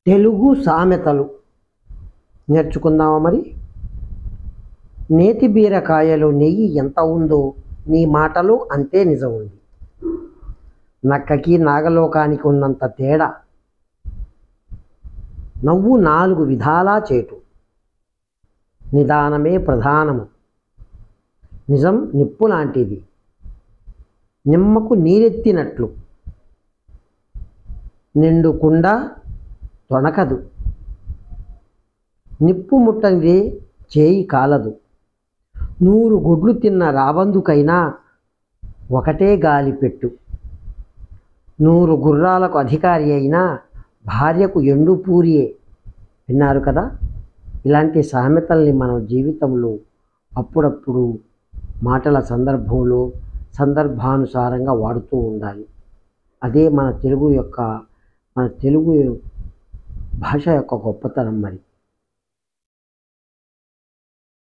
తెలుగు సామెతలు నేర్చుకుందామా మరి నేతి బీరకాయలో నెయ్యి ఎంత ఉందో నీ మాటలో అంతే నిజం ఉంది నక్కకి నాగలోకానికి ఉన్నంత తేడా నవ్వు నాలుగు విధాలా చేటు నిదానమే ప్రధానము నిజం నిప్పు లాంటిది నిమ్మకు నీరెత్తినట్లు నిండు కుండ తొణకదు నిప్పు ముట్టనిదే చేయి కాలదు నూరు గుడ్లు తిన్న రాబందుకైనా ఒకటే గాలి పెట్టు నూరు గుర్రాలకు అధికారి అయినా భార్యకు ఎండు పూరియే విన్నారు కదా ఇలాంటి సామెతల్ని మన జీవితంలో అప్పుడప్పుడు మాటల సందర్భంలో సందర్భానుసారంగా వాడుతూ ఉండాలి అదే మన తెలుగు యొక్క మన తెలుగు భాష యొక్క గొప్పతనం మరి